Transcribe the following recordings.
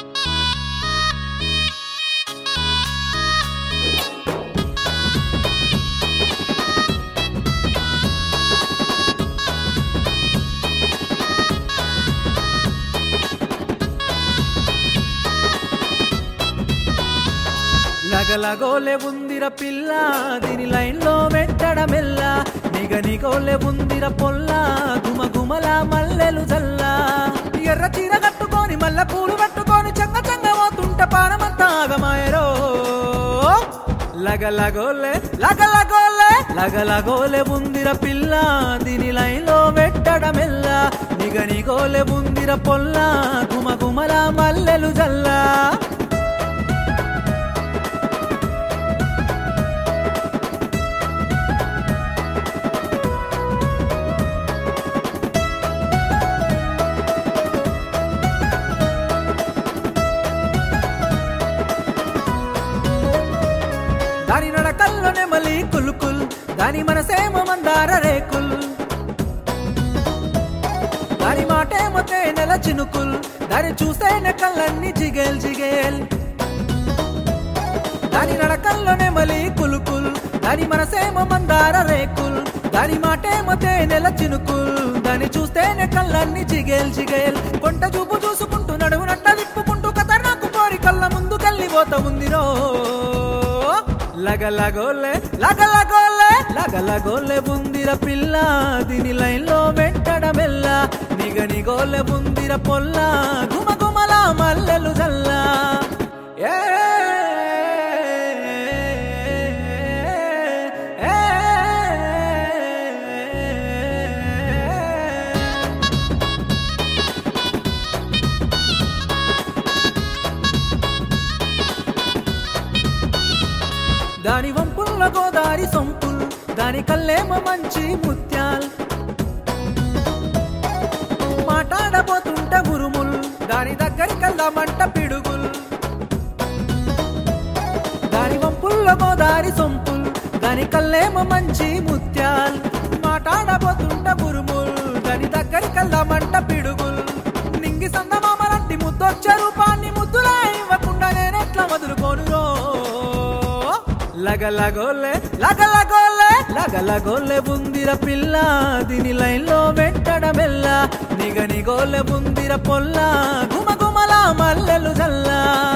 లగలగోలే ఉందిర పిల్ల దీని లైన్లో వెట్టడమెల్లా నిగ నిగోలే ఉందిర పొల్ల గుమ గుమల మల్లెలు జల్లా ఎర్ర చీర కట్టుకొని మల్ల పూలు కట్టుకొని చంగ చంగ పోతుంటే పానమంతా ఆగమాయరో లగలగోలే లగలగోలే లగలగోలే ఉందిర పిల్ల దీని లైన్లో వెట్టడమెల్లా నిగ నిగోలే ఉందిర పొల్ల గుమ గుమల మల్లెలు జల్లా దాని నడకల్లోనే మళ్ళీ కులుకుల్ దాని మనసేమో మందార రేకుల్ దాని మాటేమో తేనెల చినుకుల్ దాని చూసేనే కళ్ళన్ని జిగేల్ జిగేల్ దాని నడకల్లోనే మళ్ళీ కులుకుల్ దాని మనసేమో మందార రేకుల్ దాని మాటేమో తేనెల చినుకుల్ దాని చూస్తేనే కళ్ళన్ని జిగేల్ జిగేల్ కొంట చూపు చూసుకుంటూ నడువు నట్ట విప్పుకుంటూ కథర్నాకు కోరి కళ్ళ ముందుకెళ్ళిపోతా ఉందిరో లగలగోలే లగలగోలే లగలగోలే బుందిర పిల్ల దీని లైన్లో వెంటడమెల్ల నిగ నిగోలే బుందిర పొల్ల గుమ గుమల మల్లెలు జల్లా ఏ ఏ, ఏ. దాని వంపుల్ల గోదారి సొంపుల్ దాని కల్లేమ మంచి ముత్యాల్ మాట్లాడబోతుంట గురుముల్ దాని దగ్గరికెళ్దామంట పిడుగుల్ దాని వంపుల్ల గోదారి సొంపుల్ దాని కల్లేమ మంచి ముత్యాల్ మాట్లాడబోతుంట గురుముల్ దాని దగ్గరికెళ్దామంట పిడుగుల్ నింగి సందమామలంటి ముద్దొచ్చే రూపాన్ని ముద్దులా ఇవ్వకుండా నేనెట్లా వదులుకోనురో లగలగోలే లగలగోలే లగలగోలే బుందిర పిల్ల దీని లైన్లో వెంటడమెల్ల నిగ నిగోలే బుందిర పొల్ల గుమ గుమల మల్లెలు జల్లా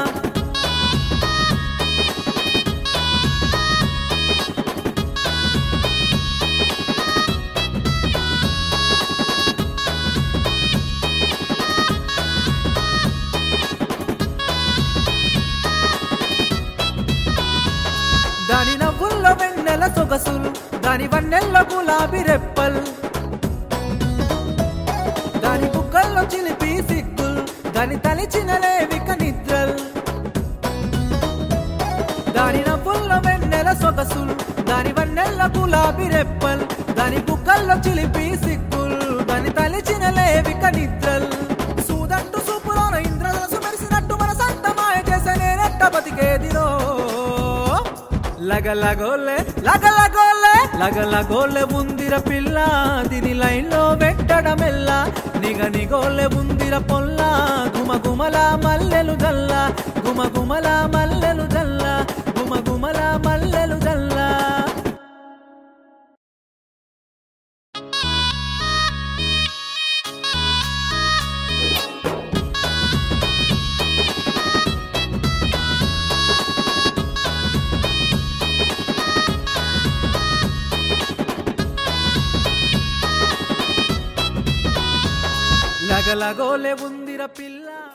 దాని నవ్వుల్లో వెన్నెల సొగసులు దాని వన్నెల్లో గులాబీ రెప్పల్ దాని బుగ్గల్లో చిలిపి సిగ్గుల్ దాని తలిచిన లేవిక నిద్రల్ దాని నవ్వుల్లో వెన్నెల సొగసులు దాని వన్నెల్లో గులాబీ రెప్పల్ దాని బుగ్గల్లో చిలిపి సిగ్గుల్ దాని తలిచిన లేవిక నిద్రల్ సూదంటు సూపులోన ఇంద్రధనసు మెరిసినట్టు మన సంత మాయ చేసే నేనెట్ట బతికేదిరో లగలగోలే లగలగోలే లగలగోలే ఉందిర పిల్ల దీని లైన్లో వెట్టడమెల్ల నిగ నిగోలే ఉందిర పొల్ల గుమ గుమల మల్లెలు జల్ల గుమ గుమల మల్లెలు జల్ల గుమ గుమల మల్లెలు జల్లా లగలగోలే ఉందిర పిల్ల